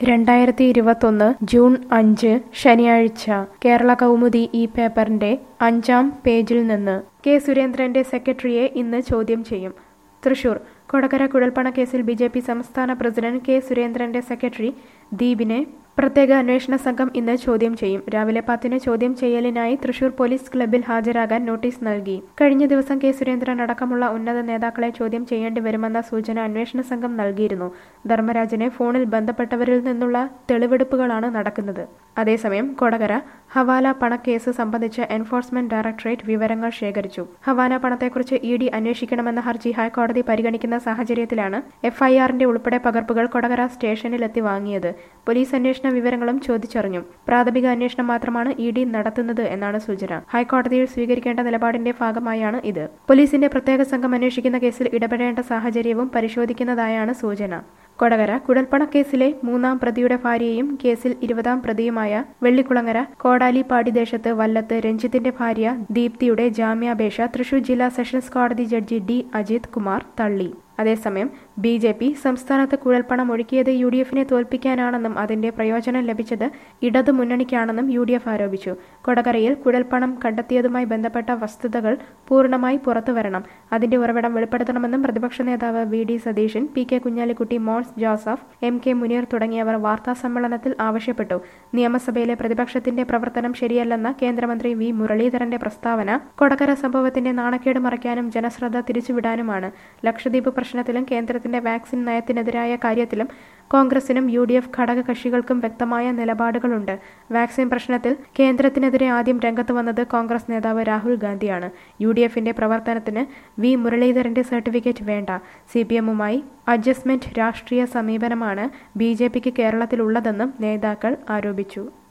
രണ്ടായിരത്തി ഇരുപത്തൊന്ന് ജൂൺ അഞ്ച് ശനിയാഴ്ച കേരള കൗമുദി ഈ പേപ്പറിന്റെ അഞ്ചാം പേജിൽ നിന്ന് കെ സുരേന്ദ്രന്റെ സെക്രട്ടറിയെ ഇന്ന് ചോദ്യം ചെയ്യും തൃശൂർ കൊടകര കുഴൽപ്പണ കേസിൽ ബി ജെ പി സംസ്ഥാന പ്രസിഡന്റ് കെ സുരേന്ദ്രന്റെ സെക്രട്ടറി ദീപിനെ പ്രത്യേക അന്വേഷണ സംഘം ഇന്ന് ചോദ്യം ചെയ്യും രാവിലെ പത്തിന് ചോദ്യം ചെയ്യലിനായി തൃശൂർ പോലീസ് ക്ലബിൽ ഹാജരാകാൻ നോട്ടീസ് നൽകി കഴിഞ്ഞ ദിവസം കെ സുരേന്ദ്രൻ അടക്കമുള്ള ഉന്നത നേതാക്കളെ ചോദ്യം ചെയ്യേണ്ടി വരുമെന്ന സൂചന അന്വേഷണ സംഘം നൽകിയിരുന്നു ധർമ്മരാജനെ ഫോണിൽ ബന്ധപ്പെട്ടവരിൽ നിന്നുള്ള തെളിവെടുപ്പുകളാണ് നടക്കുന്നത് അതേസമയം കൊടകര ഹവാല പണക്കേസ് സംബന്ധിച്ച് എൻഫോഴ്സ്മെന്റ് ഡയറക്ടറേറ്റ് വിവരങ്ങൾ ശേഖരിച്ചു ഹവാല പണത്തെക്കുറിച്ച് ഇ ഡി അന്വേഷിക്കണമെന്ന ഹർജി ഹൈക്കോടതി പരിഗണിക്കുന്ന സാഹചര്യത്തിലാണ് എഫ്ഐആറിന്റെ ഉൾപ്പെടെ പകർപ്പുകൾ കൊടകര സ്റ്റേഷനിലെത്തി വാങ്ങിയത് പോലീസ് അന്വേഷണ വിവരങ്ങളും ചോദിച്ചറിഞ്ഞു പ്രാഥമിക അന്വേഷണം മാത്രമാണ് ഇ ഡി നടത്തുന്നത് എന്നാണ് സൂചന ഹൈക്കോടതിയിൽ സ്വീകരിക്കേണ്ട നിലപാടിന്റെ ഭാഗമായാണ് ഇത് പോലീസിന്റെ പ്രത്യേക സംഘം അന്വേഷിക്കുന്ന കേസിൽ ഇടപെടേണ്ട സാഹചര്യവും പരിശോധിക്കുന്നതായാണ് സൂചന കൊടകര കുഴൽപ്പണക്കേസിലെ മൂന്നാം പ്രതിയുടെ ഭാര്യയും കേസിൽ ഇരുപതാം പ്രതിയുമായ വെള്ളിക്കുളങ്ങര കോടാലിപ്പാടി ദേശത്ത് വല്ലത്ത് രഞ്ജിത്തിന്റെ ഭാര്യ ദീപ്തിയുടെ ജാമ്യാപേക്ഷ തൃശൂർ ജില്ലാ സെഷൻസ് കോടതി ജഡ്ജി ഡി അജിത് കുമാർ തള്ളി അതേസമയം ബി ജെ പി സംസ്ഥാനത്ത് കുഴൽപ്പണം ഒഴുക്കിയത് യു ഡി എഫിനെ തോൽപ്പിക്കാനാണെന്നും അതിന്റെ പ്രയോജനം ലഭിച്ചത് ഇടതു മുന്നണിക്കാണെന്നും യു ഡി എഫ് ആരോപിച്ചു കൊടകരയിൽ കുഴൽപ്പണം കണ്ടെത്തിയതുമായി ബന്ധപ്പെട്ട വസ്തുതകൾ പൂർണ്ണമായി പുറത്തുവരണം അതിന്റെ ഉറവിടം വെളിപ്പെടുത്തണമെന്നും പ്രതിപക്ഷ നേതാവ് V D Satheesan P K Kunhalikutty Mons Joseph M K Muneer തുടങ്ങിയവർ വാർത്താ സമ്മേളനത്തിൽ ആവശ്യപ്പെട്ടു നിയമസഭയിലെ പ്രതിപക്ഷത്തിന്റെ പ്രവർത്തനം ശരിയല്ലെന്ന കേന്ദ്രമന്ത്രി വി മുരളീധരന്റെ പ്രസ്താവന കൊടകര സംഭവത്തിന്റെ നാണക്കേട് മറയ്ക്കാനും ജനശ്രദ്ധ തിരിച്ചുവിടാനുമാണ് ലക്ഷദ്വീപ് പ്രശ്നത്തിലും കേന്ദ്രത്തിന്റെ വാക്സിൻ നയത്തിനെതിരായ കാര്യത്തിലും കോൺഗ്രസിനും യു ഡി എഫ് ഘടകകക്ഷികൾക്കും വ്യക്തമായ നിലപാടുകളുണ്ട് വാക്സിൻ പ്രശ്നത്തിൽ കേന്ദ്രത്തിനെതിരെ ആദ്യം രംഗത്ത് വന്നത് കോൺഗ്രസ് നേതാവ് രാഹുൽ ഗാന്ധിയാണ് യു ഡി എഫിന്റെ പ്രവർത്തനത്തിന് വി മുരളീധരന്റെ സർട്ടിഫിക്കറ്റ് വേണ്ട സി പി എമ്മുമായി അഡ്ജസ്റ്റ്മെന്റ് രാഷ്ട്രീയ സമീപനമാണ് ബി ജെ പിക്ക് കേരളത്തിലുള്ളതെന്നും നേതാക്കൾ ആരോപിച്ചു